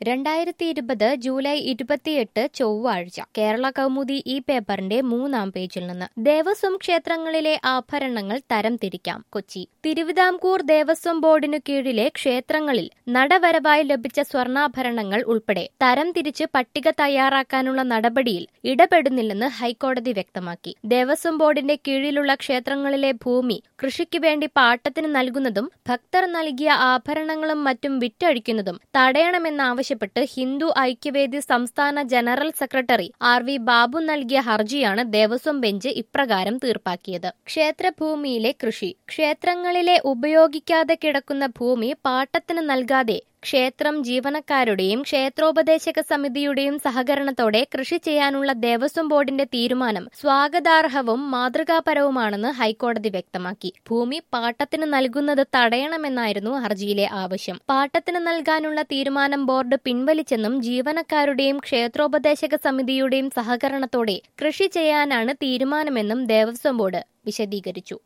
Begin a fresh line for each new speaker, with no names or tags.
രണ്ടായിരത്തി ഇരുപത് ജൂലൈ ഇരുപത്തിയെട്ട് ചൊവ്വാഴ്ച കേരള കൗമുദി ഈ പേപ്പറിന്റെ മൂന്നാം പേജിൽ നിന്ന് ദേവസ്വം ക്ഷേത്രങ്ങളിലെ ആഭരണങ്ങൾ തരംതിരിക്കാം കൊച്ചി തിരുവിതാംകൂർ ദേവസ്വം ബോർഡിനു കീഴിലെ ക്ഷേത്രങ്ങളിൽ നടവരവായി ലഭിച്ച സ്വർണ്ണാഭരണങ്ങൾ ഉൾപ്പെടെ തരംതിരിച്ച് പട്ടിക തയ്യാറാക്കാനുള്ള നടപടിയിൽ ഇടപെടുന്നില്ലെന്ന് ഹൈക്കോടതി വ്യക്തമാക്കി ദേവസ്വം ബോർഡിന്റെ കീഴിലുള്ള ക്ഷേത്രങ്ങളിലെ ഭൂമി കൃഷിക്ക് വേണ്ടി പാട്ടത്തിന് നൽകുന്നതും ഭക്തർ നൽകിയ ആഭരണങ്ങളും മറ്റും വിറ്റഴിക്കുന്നതും തടയണമെന്നാവശ്യപ്പെട്ട് ഹിന്ദു ഐക്യവേദി സംസ്ഥാന general secretary R V Babu നൽകിയ ഹർജിയാണ് ദേവസ്വം ബെഞ്ച് ഇപ്രകാരം തീർപ്പാക്കിയത് ക്ഷേത്രഭൂമിയിലെ കൃഷി ക്ഷേത്രങ്ങളിലെ ഉപയോഗിക്കാതെ കിടക്കുന്ന ഭൂമി പാട്ടത്തിന് നൽകാതെ ക്ഷേത്രം ജീവനക്കാരുടെയും ക്ഷേത്രോപദേശക സമിതിയുടെയും സഹകരണത്തോടെ കൃഷി ചെയ്യാനുള്ള ദേവസ്വം ബോർഡിന്റെ തീരുമാനം സ്വാഗതാർഹവും മാതൃകാപരവുമാണെന്ന് ഹൈക്കോടതി വ്യക്തമാക്കി ഭൂമി പാട്ടത്തിന് നൽകുന്നത് തടയണമെന്നായിരുന്നു ഹർജിയിലെ ആവശ്യം പാട്ടത്തിന് നൽകാനുള്ള തീരുമാനം ബോർഡ് പിൻവലിച്ചെന്നും ജീവനക്കാരുടെയും ക്ഷേത്രോപദേശക സമിതിയുടെയും സഹകരണത്തോടെ കൃഷി ചെയ്യാനാണ് തീരുമാനമെന്നും ദേവസ്വം ബോർഡ് വിശദീകരിച്ചു